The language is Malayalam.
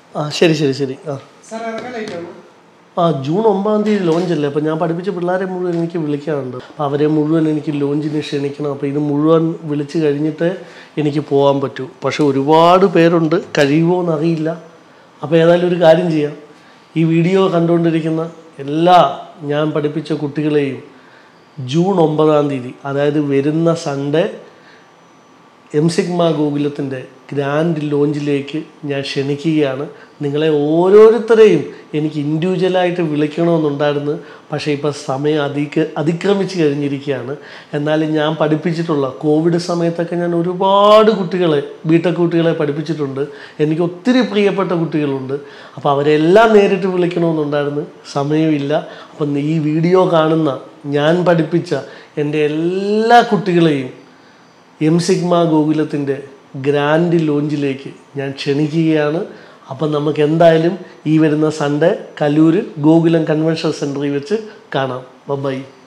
ആ ശരി ശരി ശരി ആ സാർ ഇറങ്ങാൻ ലേറ്റ് ആണോ ആ ജൂൺ ഒമ്പതാം തീയതി ലോഞ്ച് അല്ലേ അപ്പോൾ ഞാൻ പഠിപ്പിച്ച പിള്ളേരെ മുഴുവൻ എനിക്ക് വിളിക്കാറുണ്ട് അപ്പോൾ അവരെ മുഴുവൻ എനിക്ക് ലോഞ്ചിന് ക്ഷണിക്കണം അപ്പോൾ ഇത് മുഴുവൻ വിളിച്ച് കഴിഞ്ഞിട്ടേ എനിക്ക് പോകാൻ പറ്റൂ പക്ഷെ ഒരുപാട് പേരുണ്ട് കഴിയുമോ എന്നറിയില്ല അപ്പോൾ ഏതായാലും ഒരു കാര്യം ചെയ്യാം ഈ വീഡിയോ കണ്ടുകൊണ്ടിരിക്കുന്ന എല്ലാ ഞാൻ പഠിപ്പിച്ച കുട്ടികളെയും ജൂൺ ഒമ്പതാം തീയതി അതായത് വരുന്ന സൺഡേ എം സിഗ്മ ഗോകുലത്തിൻ്റെ ഗ്രാൻഡ് ലോഞ്ചിലേക്ക് ഞാൻ ക്ഷണിക്കുകയാണ് നിങ്ങളെ ഓരോരുത്തരെയും എനിക്ക് ഇൻഡിവിജ്വലായിട്ട് വിളിക്കണമെന്നുണ്ടായിരുന്നു പക്ഷേ ഇപ്പോൾ സമയം അതിക്ര അതിക്രമിച്ച് കഴിഞ്ഞിരിക്കുകയാണ് എന്നാലും ഞാൻ പഠിപ്പിച്ചിട്ടുള്ള കോവിഡ് സമയത്തൊക്കെ ഞാൻ ഒരുപാട് കുട്ടികളെ ബിടെക് കുട്ടികളെ പഠിപ്പിച്ചിട്ടുണ്ട് എനിക്ക് ഒത്തിരി പ്രിയപ്പെട്ട കുട്ടികളുണ്ട് അപ്പോൾ അവരെല്ലാം നേരിട്ട് വിളിക്കണമെന്നുണ്ടായിരുന്നു സമയമില്ല അപ്പം ഈ വീഡിയോ കാണുന്ന ഞാൻ പഠിപ്പിച്ച എൻ്റെ എല്ലാ കുട്ടികളെയും എം സിഗ്മ ഗോകുലത്തിൻ്റെ ഗ്രാൻഡ് ലോഞ്ചിലേക്ക് ഞാൻ ക്ഷണിക്കുകയാണ് അപ്പം നമുക്ക് എന്തായാലും ഈ വരുന്ന സൺഡേ കലൂർ ഗോകുലം കൺവെൻഷൻ സെൻറ്ററിൽ വെച്ച് കാണാം ബൈ